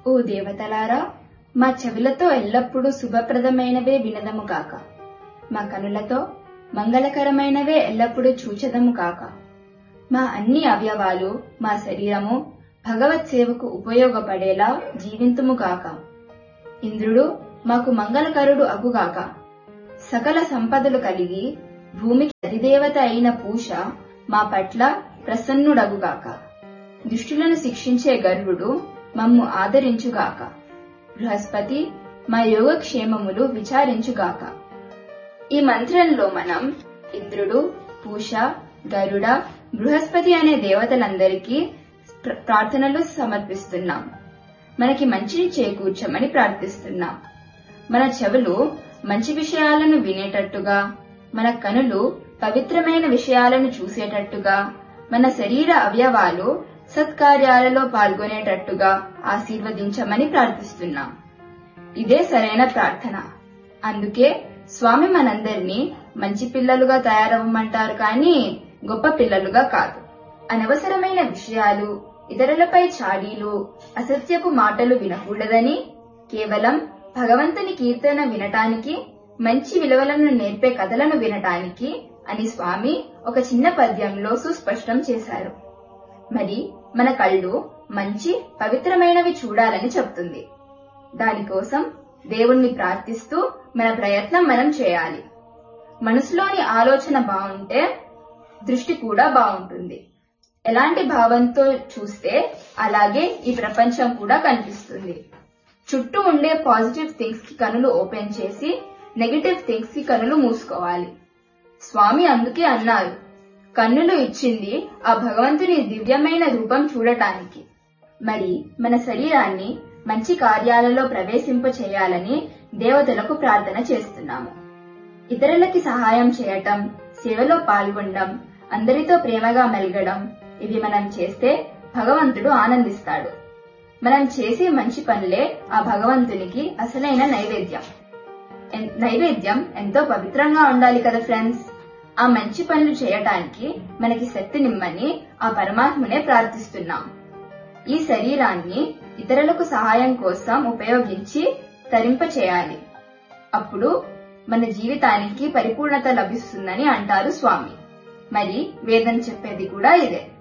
ఓ దేవతలారా మా చెవులతో ఎల్లప్పుడూ శుభప్రదమైనవే వినదము కాక మా కనులతో మంగళకరమైనవే ఎల్లప్పుడూ చూచదము కాక మా అన్ని అవయవాలు మా శరీరము భగవత్ సేవకు ఉపయోగపడేలా జీవింతుము కాక ఇంద్రుడు మాకు మంగళకరుడు అగుగాక సకల సంపదలు కలిగి భూమికి అధిదేవత అయిన పూష మా పట్ల ప్రసన్నుడగుగాక దుష్టులను శిక్షించే గర్వుడు మమ్ము ఆదరించుగాక బృహస్పతి మా యోగక్షేమములు విచారించుగాక ఈ మంత్రంలో మనం ఇంద్రుడు పూష గరుడ బృహస్పతి అనే దేవతలందరికీ ప్ర- ప్రార్థనలు సమర్పిస్తున్నాం మనకి మంచిని చేకూర్చమని ప్రార్థిస్తున్నాం మన చెవులు మంచి విషయాలను వినేటట్టుగా మన కనులు పవిత్రమైన విషయాలను చూసేటట్టుగా మన శరీర అవయవాలు సత్కార్యాలలో పాల్గొనేటట్టుగా ఆశీర్వదించమని ప్రార్థిస్తున్నాం ఇదే సరైన ప్రార్థన అందుకే స్వామి మనందరినీ మంచి పిల్లలుగా తయారవ్వమంటారు కానీ గొప్ప పిల్లలుగా కాదు అనవసరమైన విషయాలు ఇతరులపై చాడీలు అసత్యపు మాటలు వినకూడదని కేవలం భగవంతుని కీర్తన వినటానికి మంచి విలువలను నేర్పే కథలను వినటానికి అని స్వామి ఒక చిన్న పద్యంలో సుస్పష్టం చేశారు మరి మన కళ్ళు మంచి పవిత్రమైనవి చూడాలని చెప్తుంది దానికోసం దేవుణ్ణి ప్రార్థిస్తూ మన ప్రయత్నం మనం చేయాలి మనసులోని ఆలోచన బాగుంటే దృష్టి కూడా బాగుంటుంది ఎలాంటి భావంతో చూస్తే అలాగే ఈ ప్రపంచం కూడా కనిపిస్తుంది చుట్టూ ఉండే పాజిటివ్ థింగ్స్ కి కనులు ఓపెన్ చేసి నెగటివ్ థింగ్స్ కి కనులు మూసుకోవాలి స్వామి అందుకే అన్నారు కన్నులు ఇచ్చింది ఆ భగవంతుని దివ్యమైన రూపం చూడటానికి మరి మన శరీరాన్ని మంచి కార్యాలలో ప్రవేశింప చేయాలని దేవతలకు ప్రార్థన చేస్తున్నాము ఇతరులకి సహాయం చేయటం సేవలో పాల్గొనడం అందరితో ప్రేమగా మెలగడం ఇవి మనం చేస్తే భగవంతుడు ఆనందిస్తాడు మనం చేసే మంచి పనులే ఆ భగవంతునికి అసలైన నైవేద్యం ఎన్- నైవేద్యం ఎంతో పవిత్రంగా ఉండాలి కదా ఫ్రెండ్స్ ఆ మంచి పనులు చేయటానికి మనకి శక్తి నిమ్మని ఆ పరమాత్మనే ప్రార్థిస్తున్నాం ఈ శరీరాన్ని ఇతరులకు సహాయం కోసం ఉపయోగించి తరింప చేయాలి అప్పుడు మన జీవితానికి పరిపూర్ణత లభిస్తుందని అంటారు స్వామి మరి వేదం చెప్పేది కూడా ఇదే